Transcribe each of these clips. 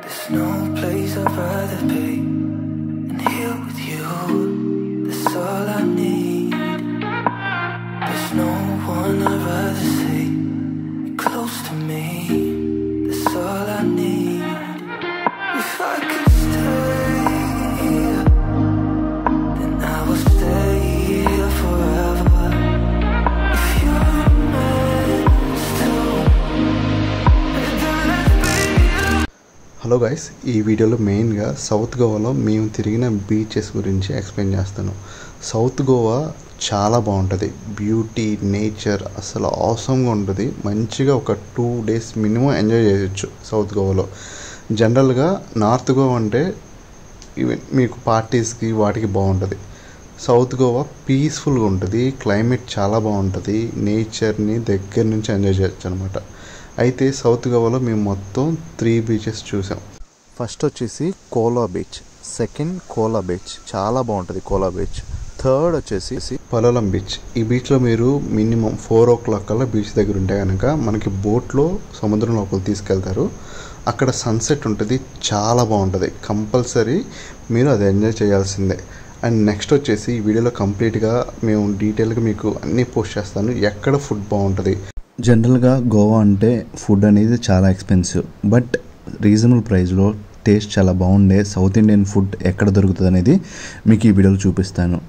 There's no place I'd rather be than here with you. That's all I need. There's no one I'd rather see close to me. That's all I need. If I could stay, then I will stay here forever. If you're meant to, then let's be. Hello guys ఈ వీడియోలో మెయిన్గా south గోవాలో మేము తిరిగిన beaches గురించి explain చేస్తాను south Goa చాలా బాగుంటుంది బ్యూటీ నేచర్ అసలు అవసరంగా ఉంటుంది మంచిగా ఒక టూ డేస్ మినిమం ఎంజాయ్ చేయొచ్చు సౌత్ గోవాలో జనరల్గా నార్త్ గోవా అంటే ఈవెన్ మీకు పార్టీస్కి వాటికి బాగుంటుంది సౌత్ గోవా పీస్ఫుల్గా ఉంటుంది క్లైమేట్ చాలా బాగుంటుంది నేచర్ని దగ్గర నుంచి ఎంజాయ్ చేయొచ్చు అనమాట అయితే సౌత్ గోవాలో మేము మొత్తం త్రీ బీచెస్ చూసాం ఫస్ట్ వచ్చేసి Cola beach second Cola beach చాలా బాగుంటుంది కోలా బీచ్ థర్డ్ వచ్చేసి పలోలం బీచ్ ఈ బీచ్లో మీరు మినిమం ఫోర్ ఓ క్లాక్ కల్లా బీచ్ దగ్గర ఉంటే కనుక మనకి బోట్లో సముద్రం లోపల తీసుకెళ్తారు అక్కడ సన్సెట్ ఉంటుంది చాలా బాగుంటుంది కంపల్సరీ మీరు అది ఎంజాయ్ చేయాల్సిందే అండ్ నెక్స్ట్ వచ్చేసి ఈ వీడియోలో కంప్లీట్గా మేము డీటెయిల్గా మీకు అన్నీ పోస్ట్ చేస్తాను ఎక్కడ ఫుడ్ బాగుంటుంది జనరల్గా గోవా అంటే ఫుడ్ అనేది చాలా ఎక్స్పెన్సివ్ బట్ రీజనబుల్ ప్రైస్లో టేస్ట్ చాలా బాగుండే సౌత్ ఇండియన్ ఫుడ్ ఎక్కడ దొరుకుతుంది అనేది మీకు ఈ వీడియోలో చూపిస్తాను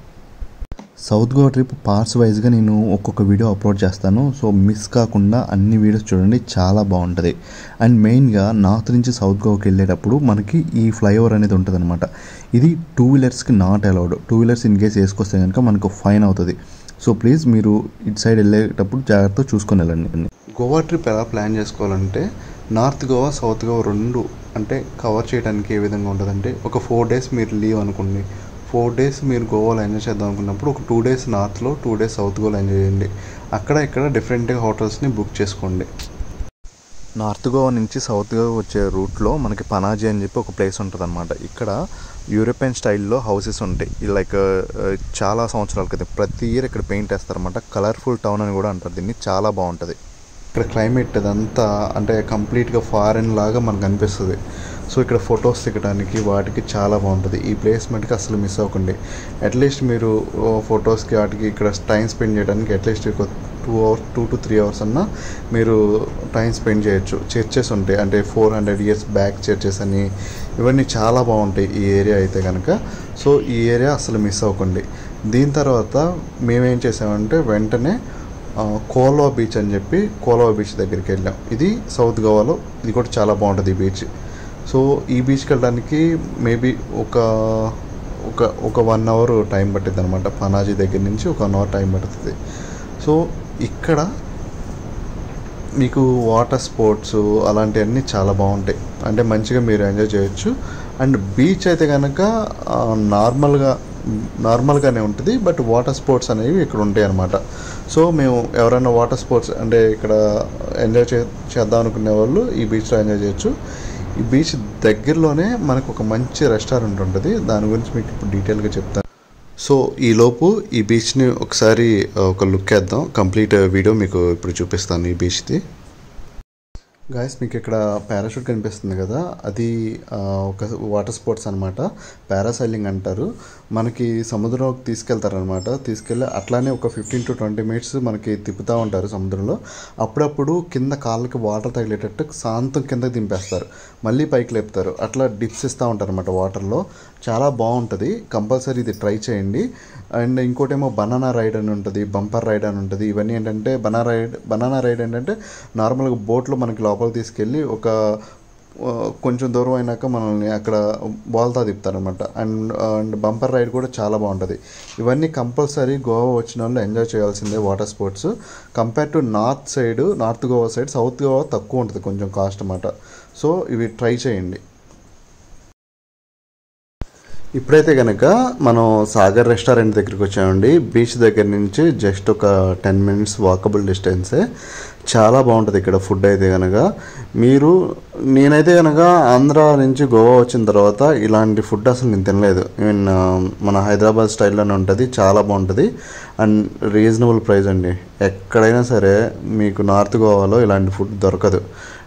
సౌత్ గోవా ట్రిప్ పార్ట్స్ వైజ్గా నేను ఒక్కొక్క వీడియో అప్లోడ్ చేస్తాను సో మిస్ కాకుండా అన్ని వీడియోస్ చూడండి చాలా బాగుంటుంది అండ్ మెయిన్గా నార్త్ నుంచి సౌత్ గోవాకి వెళ్ళేటప్పుడు మనకి ఈ ఫ్లైఓవర్ అనేది ఉంటుంది అనమాట ఇది టూ వీలర్స్కి not allowed two wheelers in case వేసుకొస్తే కనుక మనకు ఫైన్ అవుతుంది సో ప్లీజ్ మీరు ఇటు సైడ్ వెళ్ళేటప్పుడు జాగ్రత్తగా చూసుకొని వెళ్ళండి గోవా ట్రిప్ ఎలా ప్లాన్ చేసుకోవాలంటే నార్త్ గోవా సౌత్ గోవా రెండు అంటే కవర్ చేయడానికి ఏ విధంగా ఉంటుందంటే ఒక ఫోర్ డేస్ మీరు లీవ్ అనుకోండి ఫోర్ డేస్ మీరు గోవాలో ఎంజాయ్ చేద్దాం అనుకున్నప్పుడు ఒక టూ డేస్ నార్త్లో టూ డేస్ సౌత్ గోవాలో ఎంజాయ్ చేయండి అక్కడ ఇక్కడ డిఫరెంట్గా హోటల్స్ని బుక్ చేసుకోండి నార్త్ గోవా నుంచి సౌత్ గోవా వచ్చే రూట్లో మనకి పనాజీ అని చెప్పి ఒక ప్లేస్ ఉంటుంది అనమాట ఇక్కడ యూరోపియన్ స్టైల్లో హౌసెస్ ఉంటాయి లైక్ చాలా సంవత్సరాల క్రితం ప్రతి ఇయర్ ఇక్కడ పెయింట్ వేస్తారనమాట కలర్ఫుల్ టౌన్ అని కూడా అంటారు దీన్ని చాలా బాగుంటుంది ఇక్కడ క్లైమేట్ అదంతా అంటే కంప్లీట్గా ఫారెన్ లాగా మనకు అనిపిస్తుంది సో ఇక్కడ ఫొటోస్ దిగడానికి వాటికి చాలా బాగుంటుంది ఈ ప్లేస్ మటుకు అసలు మిస్ అవ్వకండి అట్లీస్ట్ మీరు ఫొటోస్కి వాటికి ఇక్కడ టైం స్పెండ్ చేయడానికి అట్లీస్ట్ ఒక two hours two to three hours అన్నా మీరు టైం స్పెండ్ చేయొచ్చు చర్చెస్ ఉంటాయి అంటే four hundred years back churches అని ఇవన్నీ చాలా బాగుంటాయి ఈ ఏరియా అయితే కనుక సో ఈ ఏరియా అసలు మిస్ అవ్వకండి దీని తర్వాత మేమేం చేసామంటే వెంటనే ఆ, కోల్వా బీచ్ అని చెప్పి కోల్వా బీచ్ దగ్గరికి వెళ్ళాం ఇది సౌత్ గోవాలో ఇది కూడా చాలా బాగుంటుంది ఈ బీచ్ సో ఈ బీచ్కి వెళ్ళడానికి మేబీ ఒక ఒక ఒక వన్ అవర్ టైం పట్టింది అనమాట పనాజీ దగ్గర నుంచి ఒక వన్ అవర్ టైం పడుతుంది సో ఇక్కడ మీకు వాటర్ స్పోర్ట్స్ అలాంటివన్నీ చాలా బాగుంటాయి అంటే మంచిగా మీరు ఎంజాయ్ చేయొచ్చు అండ్ బీచ్ అయితే కనుక నార్మల్గా నార్మల్గానే ఉంటుంది బట్ వాటర్ స్పోర్ట్స్ అనేవి ఇక్కడ ఉంటాయి అన్నమాట సో మేము ఎవరైనా వాటర్ స్పోర్ట్స్ అంటే ఇక్కడ ఎంజాయ్ చే చేద్దాం అనుకునే వాళ్ళు ఈ బీచ్లో ఎంజాయ్ చేయొచ్చు ఈ బీచ్ దగ్గరలోనే మనకు ఒక మంచి రెస్టారెంట్ ఉంటుంది దాని గురించి మీకు ఇప్పుడు డీటెయిల్గా చెప్తాను సో ఈలోపు ఈ బీచ్ని ఒకసారి ఆ, ఒక లుక్ వేద్దాం కంప్లీట్ వీడియో మీకు ఇప్పుడు చూపిస్తాను ఈ బీచ్ది గాయస్ మీకు ఇక్కడ పారాషూట్ కనిపిస్తుంది కదా అది ఆ, ఒక వాటర్ స్పోర్ట్స్ అనమాట పారాసైలింగ్ అంటారు మనకి సముద్రంలోకి తీసుకెళ్తారనమాట తీసుకెళ్ళి అట్లానే ఒక ఫిఫ్టీన్ టు ట్వంటీ మినిట్స్ మనకి తిప్పుతూ ఉంటారు సముద్రంలో అప్పుడప్పుడు కింద కాళ్ళకి వాటర్ తగిలేటట్టు శాంతం కిందకి దింపేస్తారు మళ్ళీ పైకి లేపుతారు అట్లా డిప్స్ ఇస్తూ ఉంటారు అనమాట వాటర్లో చాలా బాగుంటుంది కంపల్సరీ ఇది ట్రై చేయండి అండ్ ఇంకోటేమో బనానా రైడ్ అని ఉంటుంది బంపర్ రైడ్ అని ఉంటుంది ఇవన్నీ ఏంటంటే బనానా రైడ్ బనానా రైడ్ ఏంటంటే నార్మల్గా బోట్లో మనకి లోపలికి తీసుకెళ్ళి ఒక ఆ, కొంచెం దూరం అయినాక మనల్ని అక్కడ బాల్తో తిప్పుతారనమాట అండ్ అండ్ బంపర్ రైడ్ కూడా చాలా బాగుంటుంది ఇవన్నీ కంపల్సరీ గోవా వచ్చిన వాళ్ళు ఎంజాయ్ చేయాల్సిందే water sports compare to north side north Goa side south Goa తక్కువ ఉంటుంది కొంచెం కాస్ట్ అన్నమాట సో ఇవి ట్రై చేయండి ఇప్పుడైతే కనుక మనం సాగర్ రెస్టారెంట్ దగ్గరికి వచ్చామండి బీచ్ దగ్గర నుంచి జస్ట్ ఒక టెన్ మినిట్స్ వాకబుల్ డిస్టెన్సే చాలా బాగుంటుంది ఇక్కడ ఫుడ్ అయితే కనుక మీరు నేనైతే కనుక ఆంధ్ర నుంచి గోవా వచ్చిన తర్వాత ఇలాంటి ఫుడ్ అసలు నేను తినలేదు ఈవెన్ మన హైదరాబాద్ స్టైల్లోనే ఉంటుంది చాలా బాగుంటుంది అండ్ రీజనబుల్ ప్రైస్ అండి ఎక్కడైనా సరే మీకు నార్త్ గోవాలో ఇలాంటి ఫుడ్ దొరకదు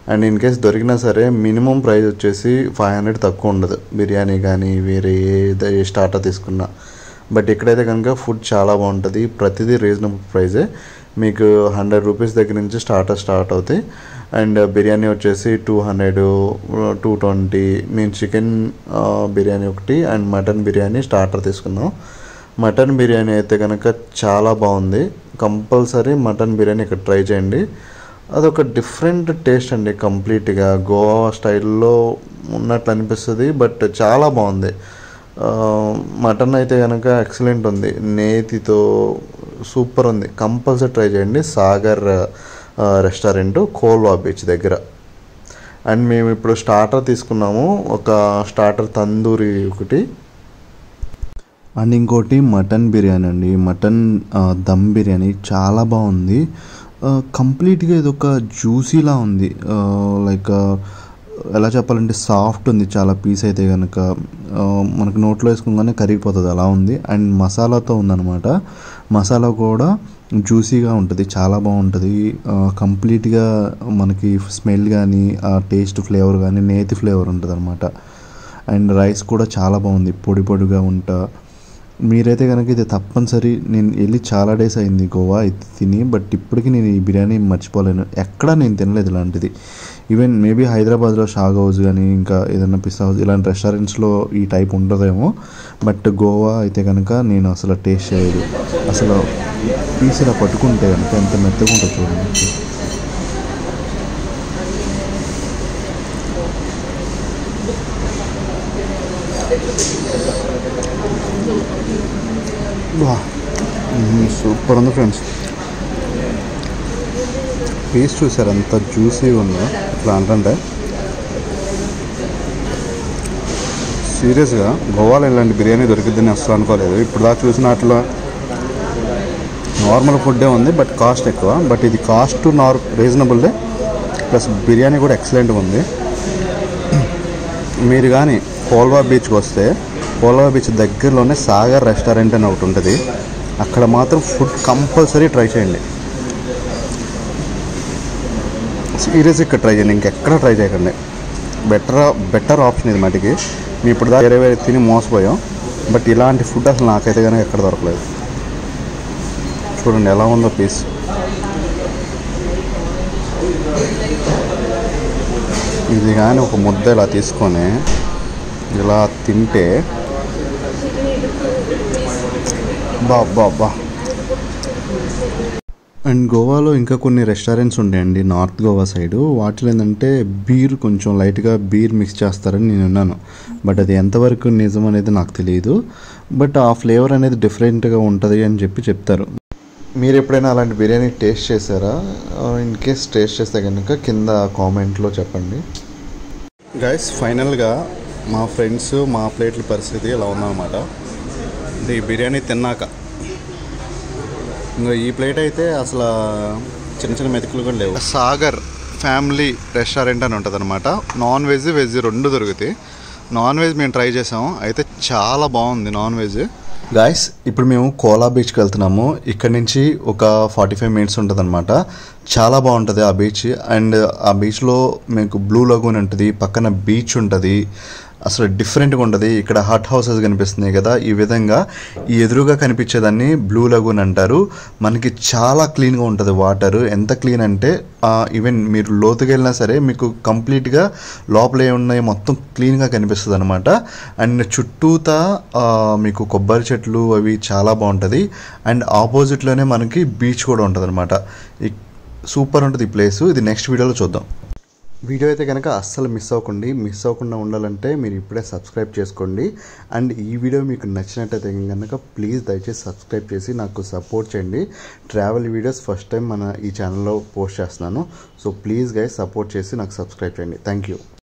అండ్ ఇన్ కేస్ దొరికినా సరే మినిమం ప్రైస్ వచ్చేసి ఫైవ్ హండ్రెడ్ తక్కువ ఉండదు బిర్యానీ కానీ వేరే ఏదో ఏ స్టార్టర్ తీసుకున్నా బట్ ఇక్కడైతే కనుక ఫుడ్ చాలా బాగుంటుంది ప్రతిదీ రీజనబుల్ ప్రైజే మీకు హండ్రెడ్ రూపీస్ దగ్గర నుంచి స్టార్టర్ స్టార్ట్ అవుతాయి అండ్ బిర్యానీ వచ్చేసి టూ హండ్రెడ్ టూ ట్వంటీ మేము చికెన్ బిర్యానీ ఒకటి అండ్ మటన్ బిర్యానీ స్టార్టర్ తీసుకున్నాం మటన్ బిర్యానీ అయితే కనుక చాలా బాగుంది కంపల్సరీ మటన్ బిర్యానీ ఇక్కడ ట్రై చేయండి అదొక డిఫరెంట్ టేస్ట్ అండి కంప్లీట్గా గోవా స్టైల్లో ఉన్నట్లు అనిపిస్తుంది బట్ చాలా బాగుంది ఆ, మటన్ అయితే కనుక ఎక్సలెంట్ ఉంది నేతితో సూపర్ ఉంది కంపల్సరీ ట్రై చేయండి సాగర్ ఆ, రెస్టారెంట్ కోల్వా బీచ్ దగ్గర అండ్ మేము ఇప్పుడు స్టార్టర్ తీసుకున్నాము ఒక స్టార్టర్ తందూరి ఒకటి అండ్ ఇంకోటి మటన్ బిర్యానీ అండి మటన్ ఆ, దమ్ బిర్యానీ చాలా బాగుంది ఆ, కంప్లీట్గా ఇది ఒక జ్యూసీలా ఉంది ఆ, లైక్ ఆ, ఎలా చెప్పాలంటే సాఫ్ట్ ఉంది చాలా పీస్ అయితే కనుక ఆ, మనకు నోట్లో వేసుకోగానే కరిగిపోతుంది అలా ఉంది అండ్ మసాలాతో ఉందన్నమాట మసాలా కూడా జ్యూసీగా ఉంటుంది చాలా బాగుంటుంది ఆ, కంప్లీట్గా మనకి స్మెల్ కానీ ఆ టేస్ట్ ఫ్లేవర్ కానీ నేతి ఫ్లేవర్ ఉంటుంది అనమాట అండ్ రైస్ కూడా చాలా బాగుంది పొడి పొడిగా ఉంటా మీరైతే కనుక ఇది తప్పనిసరి నేను వెళ్ళి చాలా డేస్ అయింది గోవా ఇది తిని బట్ ఇప్పటికీ నేను ఈ బిర్యానీ మర్చిపోలేను ఎక్కడా నేను తినలేదు ఇలాంటిది ఈవెన్ మేబీ హైదరాబాద్లో షాగ్ హౌస్ కానీ ఇంకా ఏదైనా పిస్తా హౌస్ ఇలాంటి రెస్టారెంట్స్లో ఈ టైప్ ఉండదేమో బట్ గోవా అయితే కనుక నేను అసలు టేస్ట్ చేయలేదు అసలు పీస్ ఇలా పట్టుకుంటే కనుక ఎంత మెత్తగా ఉంటుంది చూడండి వా సూపర్ ఉంది ఫ్రెండ్స్ పీస్ చూసారు ఎంత జ్యూసీగా ఉందో ఇట్లా అంటే సీరియస్గా గోవాలో ఇలాంటి బిర్యానీ దొరికిద్దని అసలు అనుకోలేదు ఇప్పుడు దాకా చూసిన వాటిలో నార్మల్ ఫుడ్డే ఉంది బట్ కాస్ట్ ఎక్కువ బట్ ఇది కాస్ట్ నార్ రీజనబుల్దే ప్లస్ బిర్యానీ కూడా ఎక్సలెంట్గా ఉంది మీరు కానీ కోల్వా బీచ్కి వస్తే కోల్వా బీచ్ దగ్గరలోనే సాగర్ రెస్టారెంట్ అని ఒకటి ఉంటుంది అక్కడ మాత్రం ఫుడ్ కంపల్సరీ ట్రై చేయండి సీరియస్ ఇక్కడ ట్రై చేయండి ఇంకెక్కడ ట్రై చేయకండి బెటర్ బెటర్ ఆప్షన్ ఇది మటుకి మేము ఇప్పుడు దాకా వేరే వేరే తిని మోసపోయాం బట్ ఇలాంటి ఫుడ్ అసలు నాకైతే కనుక ఎక్కడ దొరకలేదు చూడండి ఎలా ఉందో పీస్ ఇది కానీ ఒక ముద్ద ఇలా తీసుకొని ఇలా తింటే బా బా బా అండ్ గోవాలో ఇంకా కొన్ని రెస్టారెంట్స్ ఉంటాయండి నార్త్ గోవా సైడు వాటిలో ఏంటంటే బీర్ కొంచెం లైట్గా బీర్ మిక్స్ చేస్తారని నేను విన్నాను బట్ అది ఎంతవరకు నిజం అనేది నాకు తెలియదు బట్ ఆ ఫ్లేవర్ అనేది డిఫరెంట్గా ఉంటుంది అని చెప్పి చెప్తారు మీరు ఎప్పుడైనా అలాంటి బిర్యానీ టేస్ట్ చేశారా ఇన్ కేస్ టేస్ట్ చేస్తే కనుక కింద కామెంట్లో చెప్పండి గైస్ ఫైనల్గా మా ఫ్రెండ్స్ మా ప్లేట్ల పరిస్థితి ఇలా ఉందన్నమాట అంటే ఈ బిర్యానీ తిన్నాక ఇంకా ఈ ప్లేట్ అయితే అసలు చిన్న చిన్న మెతుకులు కూడా లేవు సాగర్ ఫ్యామిలీ రెస్టారెంట్ అని ఉంటుంది అనమాట నాన్ వెజ్ వెజ్ రెండు దొరుకుతాయి నాన్ వెజ్ మేము ట్రై చేసాము అయితే చాలా బాగుంది నాన్ వెజ్ గాయస్ ఇప్పుడు మేము కోలా బీచ్కి వెళ్తున్నాము ఇక్కడ నుంచి ఒక ఫార్టీ ఫైవ్ మినిట్స్ ఉంటుంది అనమాట చాలా బాగుంటుంది ఆ బీచ్ అండ్ ఆ బీచ్లో మీకు బ్లూ లగూన్ ఉంటుంది పక్కన బీచ్ ఉంటుంది అసలు డిఫరెంట్గా ఉంటుంది ఇక్కడ హట్ హౌసెస్ కనిపిస్తున్నాయి కదా ఈ విధంగా ఈ ఎదురుగా కనిపించేదాన్ని బ్లూ లగూన్ అంటారు మనకి చాలా క్లీన్గా ఉంటుంది వాటర్ ఎంత క్లీన్ అంటే ఈవెన్ మీరు లోతుకి వెళ్ళినా సరే మీకు కంప్లీట్గా లోపల ఏమున్నాయి మొత్తం క్లీన్గా కనిపిస్తుంది అనమాట అండ్ చుట్టూతా ఆ, మీకు కొబ్బరి చెట్లు అవి చాలా బాగుంటుంది అండ్ ఆపోజిట్లోనే మనకి బీచ్ కూడా ఉంటుంది అనమాట సూపర్ ఉంటుంది ఈ ప్లేస్ ఇది నెక్స్ట్ వీడియోలో చూద్దాం వీడియో అయితే కనుక అస్సలు మిస్ అవ్వకండి మిస్ అవ్వకుండా ఉండాలంటే మీరు ఇప్పుడే సబ్స్క్రైబ్ చేసుకోండి అండ్ ఈ వీడియో మీకు నచ్చినట్టయితే కనుక ప్లీజ్ దయచేసి సబ్స్క్రైబ్ చేసి నాకు సపోర్ట్ చేయండి ట్రావెల్ వీడియోస్ ఫస్ట్ టైం మన ఈ ఛానల్లో పోస్ట్ చేస్తున్నాను సో ప్లీజ్ గైస్ సపోర్ట్ చేసి నాకు సబ్స్క్రైబ్ చేయండి థ్యాంక్ యూ